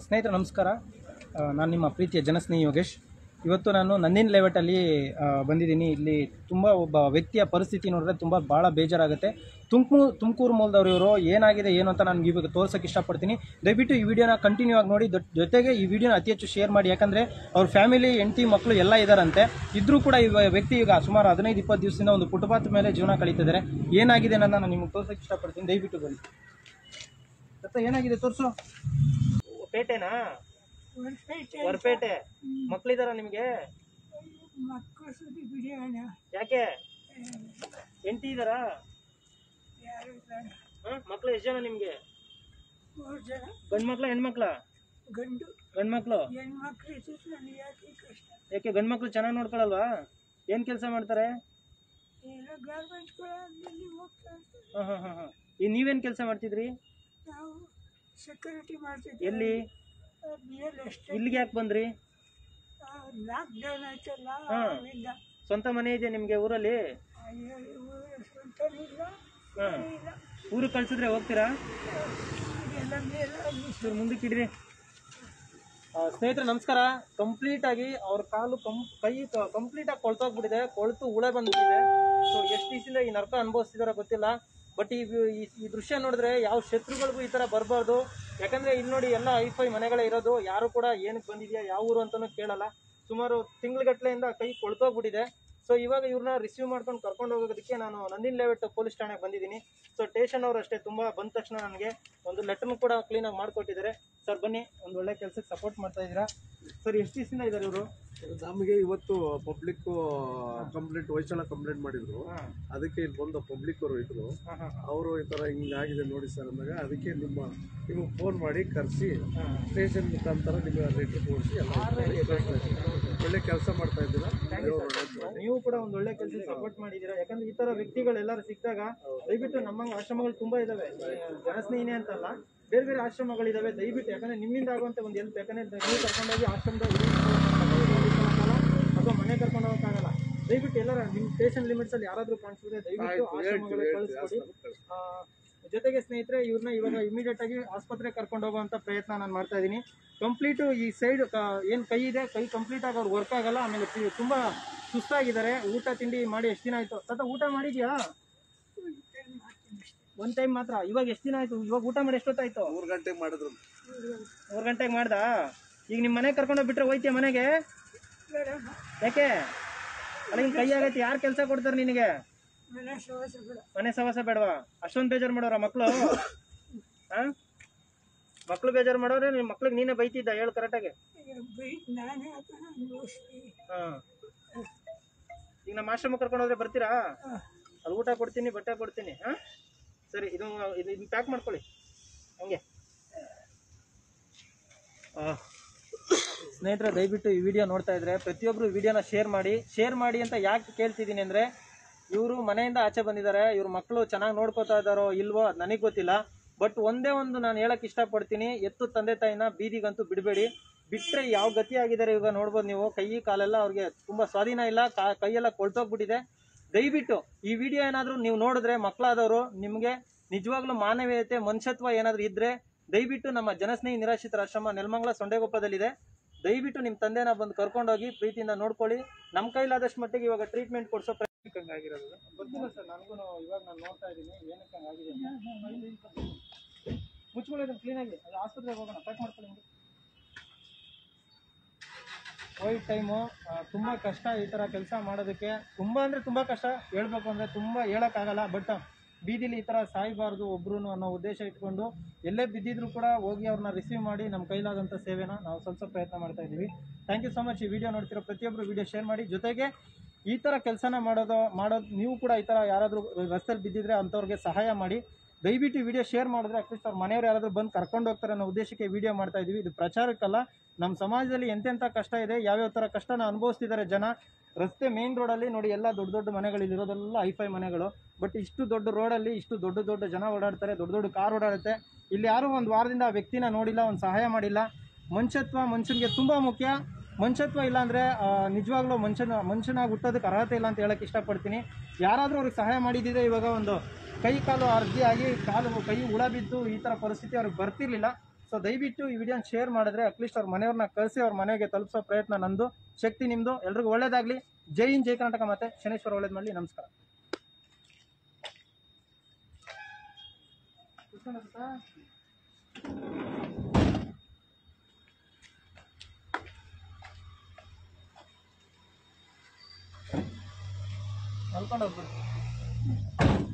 ಸ್ನೇಹಿತರೆ ನಮಸ್ಕಾರ ಆ, ನಾನು ನಿಮ್ಮ ಪ್ರೀತಿಯ ಜನಸ್ನೇಹಿ ಯೋಗೇಶ್ ಇವತ್ತು ನಾನು ನಂದಿನ ಲೇಔಟಲ್ಲಿ ಆ, ಬಂದಿದ್ದೀನಿ ಇಲ್ಲಿ ತುಂಬ ಒಬ್ಬ ವ್ಯಕ್ತಿಯ ಪರಿಸ್ಥಿತಿ ನೋಡಿದ್ರೆ ತುಂಬ ಭಾಳ ಬೇಜಾರಾಗುತ್ತೆ ತುಮಕೂರು ತುಮಕೂರು ಮೂಲದವ್ರು ಇವರು ಏನಾಗಿದೆ ಏನು ಅಂತ ನಾನು ಇವಾಗ ತೋರ್ಸೋಕ್ಕೆ ಇಷ್ಟಪಡ್ತೀನಿ ದಯವಿಟ್ಟು ಈ ವಿಡಿಯೋನ ಕಂಟಿನ್ಯೂ ಆಗಿ ನೋಡಿ ದೊ- ಜೊತೆಗೆ ಈ ವಿಡಿಯೋನ ಅತಿ ಹೆಚ್ಚು ಶೇರ್ ಮಾಡಿ ಯಾಕಂದರೆ ಅವ್ರ ಫ್ಯಾಮಿಲಿ ಹೆಂಡತಿ ಮಕ್ಕಳು ಎಲ್ಲ ಇದ್ದಾರಂತೆ ಇದ್ರೂ ಕೂಡ ಈ ವ್ಯಕ್ತಿ ಈಗ ಸುಮಾರು ಹದಿನೈದು ಇಪ್ಪತ್ತು ದಿವಸದಿಂದ ಒಂದು ಫುಟ್ಪಾತ್ ಮೇಲೆ ಜೀವನ ಕಳೀತಿದ್ದಾರೆ ಏನಾಗಿದೆ ಅನ್ನೋದನ್ನ ನಾನು ನಿಮ್ಗೆ ತೋರ್ಸೋಕ್ಕೆ ಇಷ್ಟಪಡ್ತೀನಿ ದಯವಿಟ್ಟು ಬನ್ನಿ ದತ್ತ ಏನಾಗಿದೆ ತೋರಿಸು ಪೇಟೆನಾ ಹೊರಪೇಟೆ ಮಕ್ಳಿದಾರ ನಿಮಗೆ ಮಕ್ಕಳು ಸುದ್ದಿ ಬಿಡಿಯೋಣ ಯಾಕೆ ಹೆಂಡತಿ ಇದಾರಾ ಯಾರು ಇದ್ದಾರೆ? ಮಕ್ಳು ಎಷ್ಟು ಜನ ನಿಮ್ಗೆ ಮೂರು ಜನ ಗಂಡ್ ಮಕ್ಳ ಹೆಣ್ಮಕ್ಳ ಗಂಡು ಗಂಡ್ ಮಕ್ಳು ಹೆಣ್ಮಕ್ಳು ಇದ್ದಿದ್ದು ನನಗೆ ಯಾಕೆ ಕಷ್ಟ ಯಾಕೆ ಗಂಡ್ ಮಕ್ಳು ಚೆನ್ನಾಗಿ ನೋಡ್ಕೊಳಲ್ವಾ ಏನ್ ಕೆಲಸ ಮಾಡ್ತಾರೆ ಏನೋ ಗಾರ್ಮೆಂಟ್ಸ್ಗಳಲ್ಲಿ ಹೋಗ್ತಾ ಇರ್ತಾರೆ ಹಾ ಹಾ ಹಾ ಹಾ ಈಗ ನೀವೇನ್ ಕೆಲಸ ಮಾಡ್ತಿದ್ರಿ ನಾವು ಸೆಕ್ಯೂರಿಟಿ ಮಾಡ್ತಿದ್ವಿ ಎಲ್ಲಿ ರಿಯಲ್ ಎಸ್ಟೇಟ್ ಇಲ್ಲಿಗೆ ಯಾಕೆ ಬಂದ್ರಿ ಲಾಕ್ಡೌನ್ ಆಯ್ತಲ್ಲ ಹಾ. ಅಲ್ಲಿಂದ ಸ್ವಂತ ಮನೆ ಇದೆ ನಿಮ್ಗೆ ಊರಲ್ಲಿ ಅಯ್ಯೋ ಇವು ಸ್ವಂತನೂ ಇಲ್ಲ ಹಾ ಇಲ್ಲ ಊರಿಗೆ ಕಳ್ಸಿದ್ರೆ ಹೋಗ್ತೀರಾ ಇದೆಲ್ಲ ಮೇಲೆ ಅಲ್ಲಿ ಚೂರು ಮುಂದಕ್ಕೆ ಇಡ್ರಿ ಆ, ಸ್ನೇಹಿತರೆ ನಮಸ್ಕಾರ ಕಂಪ್ಲೀಟ್ ಆಗಿ ಅವ್ರ ಕಾಲು ಕಂ ಕೈ ಕಂಪ್ಲೀಟ್ ಆಗಿ ಕೊಳ್ತೋಗ್ಬಿಟ್ಟಿದೆ ಕೊಳ್ತು ಉಳೆ ಬಂದ್ಬಿಟ್ಟಿದೆ ಸೊ ಎಷ್ಟು ದಿವಸದಿಂದ ಈ ನರಕ ಅನುಭವಿಸ್ತಿದಾರ ಗೊತ್ತಿಲ್ಲ ಬಟ್ ಈ ಈ- ಈ ದೃಶ್ಯ ನೋಡಿದ್ರೆ ಯಾವ ಶತ್ರುಗಳಿಗೂ ಈ ತರ ಬರಬಾರ್ದು ಯಾಕಂದ್ರೆ ಇಲ್ಲಿ ನೋಡಿ ಎಲ್ಲ ಐಫೈ ಮನೆಗಳೇ ಇರೋದು ಯಾರು ಕೂಡ ಏನಕ್ಕೆ ಬಂದಿದ್ಯಾ ಯಾವ ಊರು ಅಂತಾನೂ ಕೇಳಲ್ಲ ಸುಮಾರು ತಿಂಗಳಗಟ್ಲೆಯಿಂದ ಕೈ ಕೊಳ್ತೋಗ್ಬಿಟ್ಟಿದೆ ಸೊ ಇವಾಗ ಇವ್ರನ್ನ ರಿಸೀವ್ ಮಾಡ್ಕೊಂಡು ಕರ್ಕೊಂಡು ಹೋಗೋದಕ್ಕೆ ನಾನು ನಂದಿನ ಲೇಔಟ್ ಪೊಲೀಸ್ ಠಾಣೆಗೆ ಬಂದಿದ್ದೀನಿ ಸೊ ಸ್ಟೇಷನ್ ಅವರು ಅಷ್ಟೇ ತುಂಬ ಬಂದ ತಕ್ಷಣ ನನಗೆ ಒಂದು ಲೆಟರ್ನು ಕೂಡ ಕ್ಲೀನಾಗಿ ಮಾಡಿಕೊಟ್ಟಿದ್ದಾರೆ ಸರ್ ಬನ್ನಿ ಒಂದು ಒಳ್ಳೆ ಕೆಲಸಕ್ಕೆ ಸಪೋರ್ಟ್ ಮಾಡ್ತಾ ಇದ್ದೀರಾ ಸರ್ ಎಷ್ಟು ದಿವಸದಿಂದ ಇದ್ದಾರೆ ಇವರು ನಮಗೆ ಇವತ್ತು ಪಬ್ಲಿಕ್ ಕಂಪ್ಲೇಂಟ್ ಹೊಯ್ಸಳ ಕಂಪ್ಲೇಂಟ್ ಮಾಡಿದ್ರು ಹಾಂ ಅದಕ್ಕೆ ಇಲ್ಲಿ ಬಂದ ಪಬ್ಲಿಕ್ ಅವರು ಇದ್ರು ಹಾಂ ಹಾಂ ಅವರು ಈ ಥರ ಹಿಂಗಾಗಿದೆ ನೋಡಿ ಸರ್ ಅಂದಾಗ ಅದಕ್ಕೆ ನಿಮ್ಮ ನಿಮಗೆ ಫೋನ್ ಮಾಡಿ ಕರೆಸಿ ಹಾಂ ಸ್ಟೇಷನ್ ಮುಖಾಂತರ ನಿಮಗೆ ಲೆಟ್ರ್ ತೋರಿಸಿ ಎಲ್ಲ ಇದು ಮಾಡಿ ಒಳ್ಳೆ ಕೆಲಸ ಮಾಡ್ತಾ ಇದ್ದೀರಾ ದೇವ್ರು ಒಳ್ಳೇದು ನೀವು ಕೂಡ ಒಂದು ಒಳ್ಳೆ ಕೆಲಸ ಸಪೋರ್ಟ್ ಮಾಡಿದ್ದೀರಾ ಯಾಕಂದ್ರೆ ಈ ತರ ವ್ಯಕ್ತಿಗಳೆಲ್ಲರೂ ಸಿಕ್ಕಾಗ ದಯವಿಟ್ಟು ನಮ್ಮ ಆಶ್ರಮಗಳು ತುಂಬಾ ಇದಾವೆ ಜನಸ್ನೇಹಿನೇ ಅಂತಲ್ಲ ಬೇರೆ ಬೇರೆ ಆಶ್ರಮಗಳಿದಾವೆ ದಯವಿಟ್ಟು ಯಾಕಂದ್ರೆ ನಿಮ್ಮಿಂದ ಆಗುವಂತ ಒಂದು ಹೆಲ್ಪ್ ಯಾಕಂದ್ರೆ ನೀವು ಕರ್ಕೊಂಡೋಗಿ ಆಶ್ರಮದ ಅಥವಾ ಮನೆ ಕರ್ಕೊಂಡು ಹೋಗೋಕ್ಕಾಗಲ್ಲ ದಯವಿಟ್ಟು ಎಲ್ಲರ ನಿಮ್ಮ ಸ್ಟೇಷನ್ ಲಿಮಿಟ್ಸ್ ಅಲ್ಲಿ ಯಾರಾದ್ರೂ ಕಾಣಿಸಿದ್ರೆ ದಯವಿಟ್ಟು ಆಯ್ತು, ಆಶ್ರಮಗಳಿಗೆ ಹೇಳ್ತೀವಿ, ಕಳಿಸ್ಕೊಡಿ ಹೇಳ್ತೀವಿ. ಆ, ಜೊತೆಗೆ ಸ್ನೇಹಿತರೆ ಇವ್ರನ್ನ ಇವಾಗ ಇಮಿಡಿಯೇಟ್ ಆಗಿ ಆಸ್ಪತ್ರೆಗೆ ಕರ್ಕೊಂಡು ಹೋಗುವಂತ ಪ್ರಯತ್ನ ನಾನು ಮಾಡ್ತಾ ಇದ್ದೀನಿ ಕಂಪ್ಲೀಟು ಈ ಸೈಡ್ ಏನು ಕೈ ಇದೆ ಕೈ ಕಂಪ್ಲೀಟ್ ಆಗಿ ಅವ್ರು ವರ್ಕ್ ಆಗಲ್ಲ ಆಮೇಲೆ ತಿ- ತುಂಬಾ ಸುಸ್ತಾಗಿದ್ದಾರೆ ಊಟ ತಿಂಡಿ ಮಾಡಿ ಎಷ್ಟು ದಿನ ಆಯ್ತು ತಾತ ಊಟ ಮಾಡಿದ್ಯಾ ಒಂದ್ ಟೈಮ್ ಮಾತ್ರ ಇವಾಗ ಎಷ್ಟು ದಿನ ಆಯ್ತು ಇವಾಗ ಊಟ ಮಾಡಿ ಎಷ್ಟೊತ್ತಾಯ್ತು ಮೂರು ಗಂಟೆಗೆ ಮಾಡಿದ್ರು ಮೂರು ಗಂಟೆಗೆ ಮಾಡ್ದಾ ಈಗ ನಿಮ್ಮ ಮನೆಗೆ ಕರ್ಕೊಂಡು ಬಿಟ್ರೆ ಹೋಯ್ತೀಯ ಮನೆಗೆ ಯಾಕೆ ಅಲ್ಲ ಹಿಂಗೆ ಕೈ ಆಗೈತೆ ಯಾರು ಕೆಲಸ ಕೊಡ್ತಾರೆ ನಿನಗೆ ಮನೆ ಸವಾಸ ಬೇಡ ಮನೆ ಸವಾಸ ಬೇಡವಾ ಅಷ್ಟೊಂದು ಬೇಜಾರು ಮಾಡೋರ ಮಕ್ಕಳು ಹಾ ಮಕ್ಳು ಬೇಜಾರು ಮಾಡೋರೆ ನಿಮ್ಮ ಮಕ್ಳಿಗೆ ನೀನೇ ಬೈತಿದ್ದ ಹೇಳು ಕರೆಕ್ಟಾಗಿ ಈಗ ಬೈಟ್ ನಾನೇ ಅದನ್ನ ಅನುಭವಿಸ್ತೀನಿ ಹಾ ಈಗ ನಮ್ಮ ಆಶ್ರಮ ಕರ್ಕೊಂಡು ಹೋದ್ರೆ ಬರ್ತೀರಾ ಅಲ್ಲಿ ಊಟ ಕೊಡ್ತೀನಿ ಬಟ್ಟೆ ಕೊಡ್ತೀನಿ ಹಾ ಸರಿ ಇದು ಇದು ಇದನ್ನ ಪ್ಯಾಕ್ ಮಾಡ್ಕೊಳ್ಳಿ ಹಂಗೆ ಆ. ಸ್ನೇಹಿತರೆ ದಯವಿಟ್ಟು ಈ ವಿಡಿಯೋ ನೋಡ್ತಾ ಇದ್ರೆ ಪ್ರತಿಯೊಬ್ಬರು ವಿಡಿಯೋನ ಶೇರ್ ಮಾಡಿ ಶೇರ್ ಮಾಡಿ ಅಂತ ಯಾಕೆ ಕೇಳ್ತಿದ್ದೀನಿ ಅಂದರೆ ಇವರು ಮನೆಯಿಂದ ಆಚೆ ಬಂದಿದ್ದಾರೆ ಇವ್ರ ಮಕ್ಕಳು ಚೆನ್ನಾಗಿ ನೋಡ್ಕೋತಾ ಇದ್ದಾರೋ ಇಲ್ವೋ ಅದು ನನಗೆ ಗೊತ್ತಿಲ್ಲ ಬಟ್ ಒಂದೇ ಒಂದು ನಾನು ಹೇಳಕ್ ಇಷ್ಟಪಡ್ತೀನಿ ಎತ್ತು ತಂದೆ ತಾಯಿನ ಬೀದಿಗಂತೂ ಬಿಡಬೇಡಿ ಬಿಟ್ಟರೆ ಯಾವ ಗತಿ ಆಗಿದ್ದಾರೆ ಇವಾಗ ನೋಡ್ಬೋದು ನೀವು ಕೈ ಕಾಲೆಲ್ಲ ಅವ್ರಿಗೆ ತುಂಬ ಸ್ವಾಧೀನ ಇಲ್ಲ ಕಾ ಕೈಯೆಲ್ಲ ಕೊಳ್ತೋಗ್ಬಿಟ್ಟಿದೆ ದಯವಿಟ್ಟು ಈ ವಿಡಿಯೋ ಏನಾದರೂ ನೀವು ನೋಡಿದ್ರೆ ಮಕ್ಕಳಾದವರು ನಿಮಗೆ ನಿಜವಾಗ್ಲೂ ಮಾನವೀಯತೆ ಮನುಷ್ಯತ್ವ ಏನಾದರೂ ಇದ್ರೆ ದಯವಿಟ್ಟು ನಮ್ಮ ಜನಸ್ನೇಹಿ ನಿರಾಶ್ರಿತರ ಆಶ್ರಮ ನೆಲಮಂಗಲ ಸೊಂಡೆಗೊಪ್ಪದಲ್ಲಿದೆ ದಯವಿಟ್ಟು ನಿಮ್ಮ ತಂದೆನ ಬಂದು ಕರ್ಕೊಂಡೋಗಿ ಪ್ರೀತಿಯಿಂದ ನೋಡ್ಕೊಳ್ಳಿ ನಮ್ಮ ಕೈಲಾದಷ್ಟು ಮಟ್ಟಿಗೆ ಇವಾಗ ಟ್ರೀಟ್ಮೆಂಟ್ ಕೊಡಿಸೋ ಪ್ರಯತ್ನ ಆಗಿರೋದು ಗೊತ್ತಿಲ್ಲ ಸರ್ ನನಗೂ ಇವಾಗ ನಾನು ನೋಡ್ತಾ ಇದ್ದೀನಿ ಏನಕ್ಕೆ ಹಂಗಾಗಿದೆ ಅಂತ. ಮುಚ್ಕೊಳ್ಳಿ ಅದನ್ನು ಕ್ಲೀನಾಗಿ ಅದು ಆಸ್ಪತ್ರೆಗೆ ಹೋಗೋಣ ಪ್ಯಾಕ್ ಮಾಡ್ಕೊಳ್ಳಿ ಹಿಂಗೆ. ಕೋವಿಡ್ ಟೈಮು ತುಂಬ ಕಷ್ಟ ಈ ಥರ ಕೆಲಸ ಮಾಡೋದಕ್ಕೆ ತುಂಬ ಅಂದರೆ ತುಂಬ ಕಷ್ಟ ಹೇಳ್ಬೇಕು ಅಂದರೆ ತುಂಬ ಹೇಳೋಕ್ಕಾಗಲ್ಲ ಬಟ್ ಬೀದಿಲಿ ಈ ಥರ ಸಾಯಬಾರ್ದು ಒಬ್ರು ಅನ್ನೋ ಉದ್ದೇಶ ಇಟ್ಕೊಂಡು ಎಲ್ಲೇ ಬಿದ್ದಿದ್ರು ಕೂಡ ಹೋಗಿ ಅವ್ರನ್ನ ರಿಸೀವ್ ಮಾಡಿ ನಮ್ಮ ಕೈಲಾದಂಥ ಸೇವೆನ ನಾವು ಸ್ವಲ್ಪ ಸ್ವಲ್ಪ ಪ್ರಯತ್ನ ಮಾಡ್ತಾ ಇದ್ದೀವಿ ಥ್ಯಾಂಕ್ ಯು ಸೊ ಮಚ್ ಈ ವಿಡಿಯೋ ನೋಡ್ತಿರೋ ಪ್ರತಿಯೊಬ್ಬರು ವಿಡಿಯೋ ಶೇರ್ ಮಾಡಿ ಜೊತೆಗೆ ಈ ಥರ ಕೆಲಸನ ಮಾಡೋದು ಮಾಡೋದು ನೀವು ಕೂಡ ಈ ಥರ ಯಾರಾದರೂ ರಸ್ತೆಯಲ್ಲಿ ಬಿದ್ದಿದ್ರೆ ಅಂಥವ್ರಿಗೆ ಸಹಾಯ ಮಾಡಿ ದಯವಿಟ್ಟು ಈ ವಿಡಿಯೋ ಶೇರ್ ಮಾಡಿದ್ರೆ ಅಟ್ಲೀಸ್ಟ್ ಅವ್ರ ಮನೆಯವ್ರು ಯಾರಾದರೂ ಬಂದು ಕರ್ಕೊಂಡು ಹೋಗ್ತಾರೆ ಅನ್ನೋ ಉದ್ದೇಶಕ್ಕೆ ವಿಡಿಯೋ ಮಾಡ್ತಾ ಇದೀವಿ ಇದು ಪ್ರಚಾರಕ್ಕಲ್ಲ ನಮ್ಮ ಸಮಾಜದಲ್ಲಿ ಎಂತೆಂಥ ಕಷ್ಟ ಇದೆ ಯಾವ್ಯಾವ ಥರ ಕಷ್ಟನ ಅನುಭವಿಸ್ತಿದ್ದಾರೆ ಜನ ರಸ್ತೆ ಮೇನ್ ರೋಡಲ್ಲಿ ನೋಡಿ ಎಲ್ಲ ದೊಡ್ಡ ದೊಡ್ಡ ಮನೆಗಳು ಇರೋದೆಲ್ಲ ಐಫೈ ಮನೆಗಳು ಬಟ್ ಇಷ್ಟು ದೊಡ್ಡ ರೋಡಲ್ಲಿ ಇಷ್ಟು ದೊಡ್ಡ ದೊಡ್ಡ ಜನ ಓಡಾಡ್ತಾರೆ ದೊಡ್ಡ ದೊಡ್ಡ ಕಾರ್ ಓಡಾಡುತ್ತೆ ಇಲ್ಲಿ ಯಾರೂ ಒಂದು ವಾರದಿಂದ ಆ ವ್ಯಕ್ತಿನ ನೋಡಿಲ್ಲ ಒಂದು ಸಹಾಯ ಮಾಡಿಲ್ಲ ಮನುಷ್ಯತ್ವ ಮನುಷ್ಯನಿಗೆ ತುಂಬ ಮುಖ್ಯ ಮನುಷ್ಯತ್ವ ಇಲ್ಲ ಅಂದರೆ ನಿಜವಾಗ್ಲೂ ಮನುಷ್ಯನ ಮನುಷ್ಯನಾಗಿ ಹುಟ್ಟೋದಕ್ಕೆ ಅರ್ಹತೆ ಇಲ್ಲ ಅಂತ ಹೇಳಕ್ಕೆ ಇಷ್ಟಪಡ್ತೀನಿ ಯಾರಾದರೂ ಅವ್ರಿಗೆ ಸಹಾಯ ಮಾಡಿದ್ದಿದೆ ಇವಾಗ ಒಂದು ಕೈ ಕಾಲು ಅರ್ಜಿ ಆಗಿ ಕಾಲು ಕೈ ಹುಳ ಬಿದ್ದು ಈ ಥರ ಪರಿಸ್ಥಿತಿ ಅವ್ರಿಗೆ ಬರ್ತಿರ್ಲಿಲ್ಲ ಸೊ ದಯವಿಟ್ಟು ಈ ವಿಡಿಯೋನ ಶೇರ್ ಮಾಡಿದ್ರೆ ಅಟ್ಲೀಸ್ಟ್ ಅವ್ರ ಮನೆಯವ್ರನ್ನ ಕಳಿಸಿ ಅವ್ರ ಮನೆಗೆ ತಲುಪಿಸೋ ಪ್ರಯತ್ನ ನಂದು ಶಕ್ತಿ ನಿಮ್ಮದು ಎಲ್ರಿಗೂ ಒಳ್ಳೇದಾಗಲಿ ಜೈ ಹಿಂದ್ ಜೈ ಕರ್ನಾಟಕ ಮತ್ತೆ ಶನೇಶ್ವರ ಒಳ್ಳೇದು ಮಾಡಲಿ ನಮಸ್ಕಾರ ಮಲ್ಕೊಂಡು ಹೋಗ್ಬಿಡಿ